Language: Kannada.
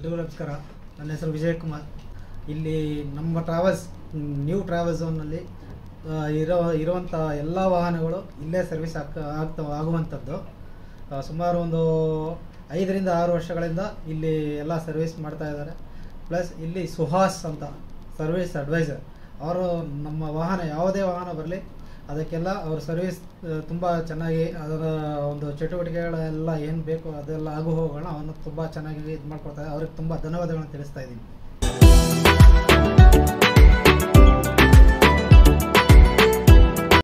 ಎಲ್ರಿಗೂ ನಮಸ್ಕಾರ ನನ್ನ ಹೆಸರು ವಿಜಯ್ ಕುಮಾರ್ ಇಲ್ಲಿ ನಮ್ಮ ಟ್ರಾವೆಲ್ಸ್ ನ್ಯೂ ಟ್ರಾವೆಲ್ ಝೋನ್ನಲ್ಲಿ ಆ, ಇರೋ ಇರುವಂಥ ಎಲ್ಲ ವಾಹನಗಳು ಇಲ್ಲೇ ಸರ್ವಿಸ್ ಆಗ್ ಆಗ್ತಾ ಆಗುವಂಥದ್ದು ಆ, ಸುಮಾರು ಒಂದು ಐದರಿಂದ ಆರು ವರ್ಷಗಳಿಂದ ಇಲ್ಲಿ ಎಲ್ಲ ಸರ್ವಿಸ್ ಮಾಡ್ತಾ ಇದ್ದಾರೆ ಪ್ಲಸ್ ಇಲ್ಲಿ ಸುಹಾಸ್ ಅಂತ ಸರ್ವಿಸ್ ಅಡ್ವೈಸರ್ ಅವರು ನಮ್ಮ ವಾಹನ ಯಾವುದೇ ವಾಹನ ಬರಲಿ ಅದಕ್ಕೆಲ್ಲ ಅವ್ರ ಸರ್ವಿಸ್ ತುಂಬ ಚೆನ್ನಾಗಿ ಅದರ ಒಂದು ಚಟುವಟಿಕೆಗಳೆಲ್ಲ ಏನು ಬೇಕು ಅದೆಲ್ಲ ಆಗು ಹೋಗೋಣ ಅವನು ತುಂಬ ಚೆನ್ನಾಗಿ ಇದು ಮಾಡ್ಕೊಡ್ತಾರೆ ಅವ್ರಿಗೆ ತುಂಬ ಧನ್ಯವಾದಗಳನ್ನು ತಿಳಿಸ್ತಾ ಇದ್ದೀನಿ